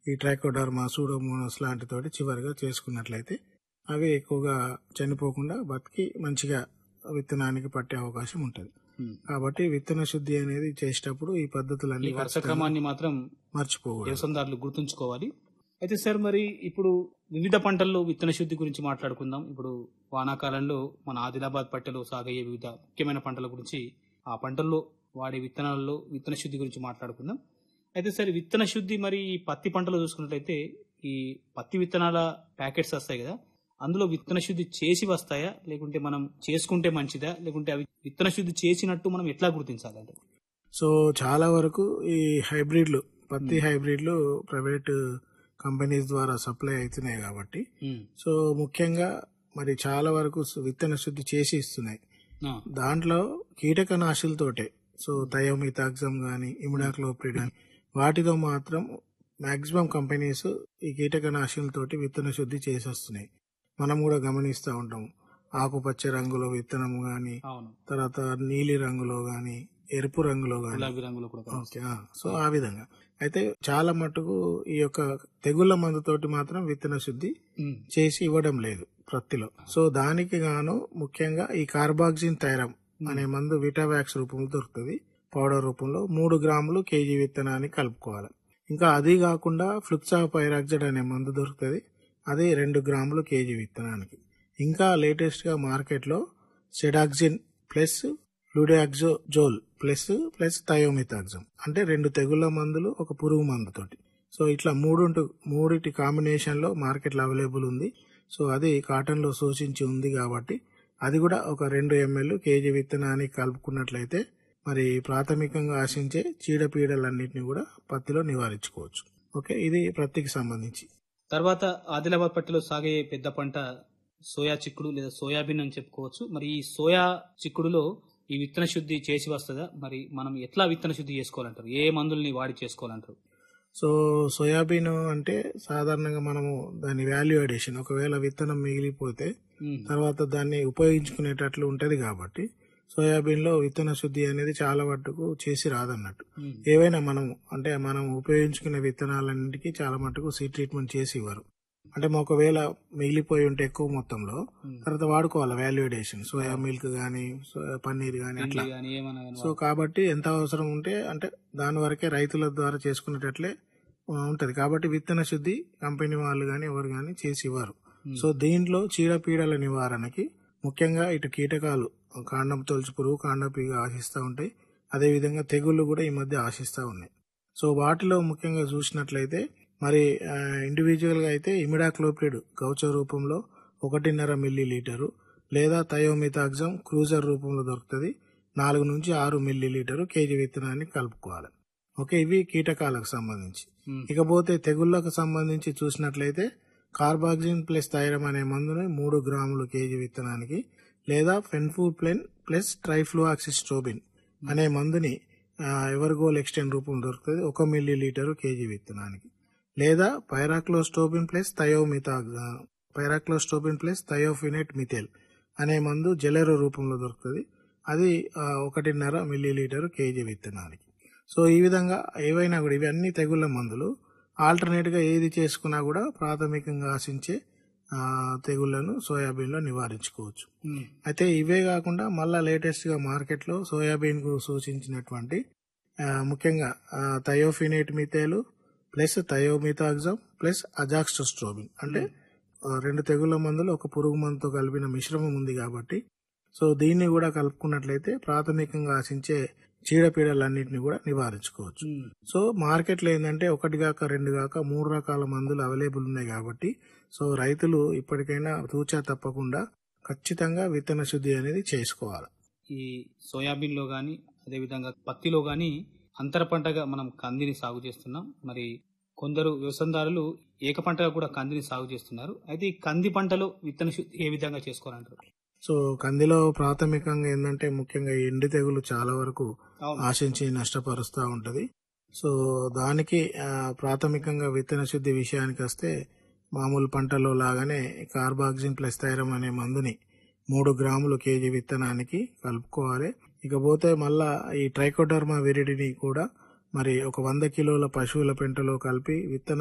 ఈ trichoderma Pseudomonas లాంటి తోటి చివరిగా చేసుకున్నట్లయితే అవి ఎక్కువగా చనిపోకుండా బతికి మంచిగా విత్తనానికి పట్టే అవకాశం ఉంటుంది ఉమ్. కాబట్టి విత్తన శుద్ధి అనేది చేసేటప్పుడు ఈ ఈ పద్ధతులన్నీ వరుస ఖచ్చితంగా క్రమాన్ని మాత్రం మర్చిపోకూడదు వ్యవసాయదారులు గుర్తుంచుకోవాలి అయితే సార్ మరి ఇప్పుడు వివిధ పంటల్లో విత్తన శుద్ధి గురించి మాట్లాడుకుందాం ఇప్పుడు వానాకాలంలో మన ఆదిలాబాద్ పట్టెలో సాగయ్యే వివిధ ముఖ్యమైన పంటల గురించి ఆ పంటల్లో వాడే విత్తనాలలో విత్తన శుద్ధి గురించి మాట్లాడుకుందాం అయితే సార్ విత్తన శుద్ధి మరి ఈ పత్తి పంటలో చూసుకున్నట్లయితే ఈ పత్తి విత్తనాల ప్యాకెట్స్ వస్తాయి కదా అందులో విత్తన శుద్ధి చేసి వస్తాయా లేకుంటే మనం చేసుకుంటే మంచిదా లేకుంటే అవి విత్తన శుద్ధి చేసినట్టు మనం ఎట్లా గుర్తించాలంటే సో చాలా వరకు ఈ హైబ్రిడ్లు పత్తి హైబ్రిడ్లు ప్రైవేట్ కంపెనీస్ ద్వారా సప్లై అవుతున్నాయి కాబట్టి ఉమ్. సో ముఖ్యంగా మరి చాలా వరకు విత్తన శుద్ధి చేసి ఇస్తున్నాయి ఆ. దాంట్లో కీటకనాశులతోటే సో థయోమితాక్సమ్ గాని ఇమిడాక్లోప్రిడ్ గాని వాటితో మాత్రం మాక్సిమం కంపెనీస్ ఈ కీటకనాశులతోటి విత్తన శుద్ధి చేసేస్తున్నాయి మనం కూడా గమనిస్తూ ఉంటాం ఆకుపచ్చ రంగులో విత్తనం గాని అవును తర్వాత నీలి రంగులో గాని ఎరుపు రంగులో గాని గులాబీ రంగులో కూడా ఓకే ఆ, సో ఆ విధంగా అయితే చాలా మటుకు ఈ యొక్క తెగుళ్ల మందుతోటి మాత్రం విత్తన శుద్ధి ఉమ్. చేసి ఇవ్వడం లేదు ప్రత్తిలో సో దానికి గాను ముఖ్యంగా ఈ కార్బాక్సిన్ థైరం అనే మందు విటావాక్స్ రూపంలో దొరుకుతుంది పౌడర్ రూపంలో మూడు గ్రాములు కేజీ విత్తనాన్ని కలుపుకోవాలి ఇంకా అది కాకుండా ఫ్లుక్సా పైరాక్సైడ్ అనే మందు దొరుకుతుంది అది రెండు గ్రాములు కేజీ విత్తనానికి ఇంకా లేటెస్ట్ గా మార్కెట్ లో sedaxane plus fludioxonil plus plus thiamethoxam అంటే రెండు తెగుళ్ల మందులు ఒక పురుగు మందుతోటి సో ఇట్లా మూడు మూడిటి కాంబినేషన్ లో మార్కెట్ లో అవైలబుల్ ఉంది సో అది కాటన్ లో సూచించి ఉంది కాబట్టి అది కూడా ఒక రెండు ఎంఎల్ కేజీ విత్తనానికి కలుపుకున్నట్లయితే మరి ప్రాథమికంగా ఆశించే చీడపీడలన్నింటినీ కూడా పత్తిలో నివారించుకోవచ్చు ఓకే ఇది పత్తికి సంబంధించి తర్వాత ఆదిలాబాద్ పట్టిలో సాగే పెద్ద పంట సోయా చిక్కుడు లేదా సోయాబీన్ అని చెప్పుకోవచ్చు మరి ఈ సోయా చిక్కుడులో ఈ విత్తన శుద్ధి చేసి వస్తుందా మరి మనం ఎట్లా విత్తన శుద్ధి చేసుకోవాలంటారు ఏ మందుల్ని వాడి చేసుకోవాలంటారు సో సోయాబీన్ అంటే సాధారణంగా మనము దాని వాల్యూ అడిషన్ ఒకవేళ విత్తనం మిగిలిపోతే ఉమ్. తర్వాత దాన్ని ఉపయోగించుకునేటట్లు ఉంటది కాబట్టి సోయాబీన్ లో విత్తన శుద్ధి అనేది చాలా మట్టుకు చేసి రాదన్నట్టు ఉమ్. ఏవైనా మనం అంటే మనం ఉపయోగించుకునే విత్తనాలన్నింటికి చాలా మట్టుకు సీడ్ ట్రీట్మెంట్ చేసి ఇవ్వరు అంటే మా ఒకవేళ మిగిలిపోయి ఉంటే ఎక్కువ మొత్తంలో ఉమ్. తర్వాత వాడుకోవాలి వాల్యుయేషన్ సోయా మిల్క్ గానీ సోయా పన్నీర్ గానీ పిండి అట్లా కానీ ఏమైనా కానీ సో కాబట్టి ఎంత అవసరం ఉంటే అంటే దాని వరకే రైతుల ద్వారా చేసుకునేటట్లే ఆ, ఉంటది కాబట్టి విత్తన శుద్ధి కంపెనీ వాళ్ళు గాని ఎవరు గాని చేసి ఇవ్వరు ఉమ్. సో దీంట్లో చీడపీడల నివారణకి ముఖ్యంగా ఇటు కీటకాలు కాండం తొలచి పురుగు కాండపీగ ఆశిస్తూ ఉంటాయి అదేవిధంగా తెగుళ్ళు కూడా ఈ మధ్య ఆశిస్తూ ఉన్నాయి సో వాటిలో ముఖ్యంగా చూసినట్లయితే మరి ఇండివిజువల్ గా అయితే ఇమిడాక్లోప్రిడ్ గౌచ రూపంలో ఒకటిన్నర మిల్లీ లీటరు లేదా థయోమితాక్సమ్ క్రూజర్ రూపంలో దొరుకుతుంది నాలుగు నుంచి ఆరు మిల్లీ లీటరు కేజీ విత్తనాన్ని కలుపుకోవాలి ఓకే ఇవి కీటకాలకు సంబంధించి ఉమ్. ఇకపోతే తెగుళ్లకు సంబంధించి చూసినట్లయితే కార్బాక్సిన్ ప్లస్ థైరమ్ అనే మందుని మూడు గ్రాములు కేజీ విత్తనానికి లేదా ఫెన్ఫూప్లెన్ ప్లస్ ట్రైఫ్లూఆక్సిస్ట్రోబిన్ అనే మందుని ఆ, ఎవర్గోల్ ఎక్స్టెండ్ రూపం దొరుకుతుంది ఒక మిల్లీ లీటరు కేజీ విత్తనానికి లేదా పైరాక్లోస్టోబిన్ ప్లస్ థయోమితా పైరాక్లోస్టోబిన్ ప్లస్ థయోఫినెట్ మిథేల్ అనే మందు జెలెరో రూపంలో దొరుకుతుంది అది ఆ, ఒకటిన్నర మిల్లీ లీటరు కేజీ విత్తనానికి సో ఈ విధంగా ఏవైనా కూడా ఇవన్నీ తెగుళ్ళ మందులు ఆల్టర్నేట్ గా ఏది చేసుకున్నా కూడా ప్రాథమికంగా ఆశించే ఆ, తెగుళ్లను సోయాబీన్ లో నివారించుకోవచ్చు ఉమ్. అయితే ఇవే కాకుండా మళ్ళా లేటెస్ట్ గా మార్కెట్ లో సోయాబీన్ కు సూచించినటువంటి ఆ, ముఖ్యంగా thiophanate methyl plus thiamethoxam plus azoxystrobin అంటే ఆ, రెండు తెగుళ్ళ మందులు ఒక పురుగు మందుతో కలిపిన మిశ్రమం ఉంది కాబట్టి సో దీన్ని కూడా కలుపుకున్నట్లయితే ప్రాథమికంగా ఆశించే చీడపీడలన్నింటినీ కూడా నివారించుకోవచ్చు ఉమ్. సో మార్కెట్లో ఏంటంటే ఒకటి కాక రెండు కాక మూడు రకాల మందులు అవైలబుల్ ఉన్నాయి కాబట్టి సో రైతులు ఇప్పటికైనా తూచా తప్పకుండా ఖచ్చితంగా విత్తన శుద్ధి అనేది చేసుకోవాలి ఈ సోయాబీన్ లో గాని అదేవిధంగా పత్తిలో గాని అంతర పంటగా మనం కందిని సాగు చేస్తున్నాం మరి కొందరు వ్యవసాయదారులు ఏక పంటగా కూడా కందిని సాగు చేస్తున్నారు అయితే ఈ కంది పంటలో విత్తన శుద్ధి ఏ విధంగా చేసుకోవాలంటారు సో కందిలో ప్రాథమికంగా ఏంటంటే ముఖ్యంగా ఈ ఎండు తెగులు చాలా వరకు అవును. ఆశించి నష్టపరుస్తూ ఉంటది సో దానికి ఆ, ప్రాథమికంగా విత్తన శుద్ధి విషయానికి వస్తే మామూలు పంటలో లాగానే కార్బాక్సిన్ ప్లస్ థైరం అనే మందుని మూడు గ్రాములు కేజీ విత్తనానికి కలుపుకోవాలి ఇకపోతే మళ్ళా ఈ ట్రైకోడర్మా విరిడిని కూడా మరి ఒక వంద కిలోల పశువుల పెంటలో కలిపి విత్తన